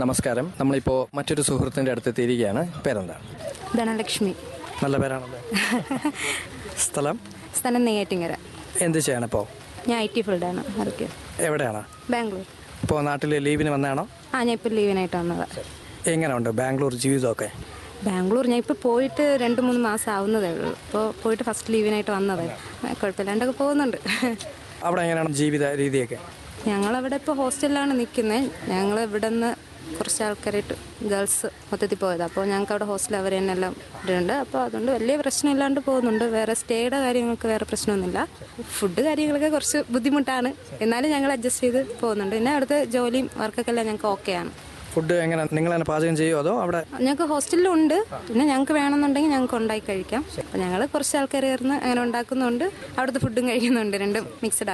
നമസ്കാരം നമ്മളിപ്പോൾ മറ്റൊരു സുഹൃത്തിൻ്റെ അടുത്ത് എത്തിയിരിക്കുകയാണ് പേരെന്താണ് ധനലക്ഷ്മി നല്ല പേരാണല്ലോ സ്ഥലം സ്ഥലം നെയ്യാറ്റിങ്ങര എന്ത് ചെയ്യണിപ്പോൾ ഞാൻ ഐ ടി ഫീൽഡാണ് വർക്ക് എവിടെയാണ് ബാംഗ്ലൂർ ഇപ്പോൾ നാട്ടിൽ ലീവിന് വന്നതാണോ ആ ഞാൻ ഇപ്പോൾ ലീവിനായിട്ട് വന്നത് എങ്ങനെയുണ്ട് ബാംഗ്ലൂർ ജീവിതമൊക്കെ ബാംഗ്ലൂർ ഞാൻ ഇപ്പോൾ പോയിട്ട് രണ്ട് മൂന്ന് മാസം ആവുന്നതേ ഉള്ളൂ ഇപ്പോൾ പോയിട്ട് ഫസ്റ്റ് ലീവിനായിട്ട് വന്നത് കുഴപ്പമില്ലാണ്ടൊക്കെ പോകുന്നുണ്ട് അവിടെ എങ്ങനെയാണ് ജീവിത രീതിയൊക്കെ ഞങ്ങളവിടെ ഇപ്പോൾ ഹോസ്റ്റലിലാണ് നിൽക്കുന്നത് ഞങ്ങൾ ഇവിടെ നിന്ന് കുറച്ച് ആൾക്കാരായിട്ട് ഗേൾസ് മൊത്തത്തിൽ പോയത് അപ്പോൾ ഞങ്ങൾക്ക് അവിടെ ഹോസ്റ്റൽ അവർ തന്നെ എല്ലാം ഇടുന്നുണ്ട് അപ്പോൾ അതുകൊണ്ട് വലിയ പ്രശ്നമില്ലാണ്ട് പോകുന്നുണ്ട് വേറെ സ്റ്റേയുടെ കാര്യങ്ങൾക്ക് വേറെ പ്രശ്നമൊന്നുമില്ല ഫുഡ് കാര്യങ്ങളൊക്കെ കുറച്ച് ബുദ്ധിമുട്ടാണ് എന്നാലും ഞങ്ങൾ അഡ്ജസ്റ്റ് ചെയ്ത് പോകുന്നുണ്ട് പിന്നെ അവിടുത്തെ ജോലിയും വർക്കൊക്കെ എല്ലാം ഞങ്ങൾക്ക് ഓക്കെയാണ് ഫുഡ് എങ്ങനെ നിങ്ങൾ തന്നെ പാചകം ചെയ്യുമോ അതോ അവിടെ ഞങ്ങൾക്ക് ഹോസ്റ്റലിലുണ്ട് പിന്നെ ഞങ്ങൾക്ക് വേണമെന്നുണ്ടെങ്കിൽ ഞങ്ങൾക്ക് ഉണ്ടാക്കി കഴിക്കാം അപ്പോൾ ഞങ്ങൾ കുറച്ച് ആൾക്കാർ ചേർന്ന് അങ്ങനെ ഉണ്ടാക്കുന്നുണ്ട് അവിടുത്തെ ഫുഡും കഴിക്കുന്നുണ്ട് രണ്ടും മിക്സഡ്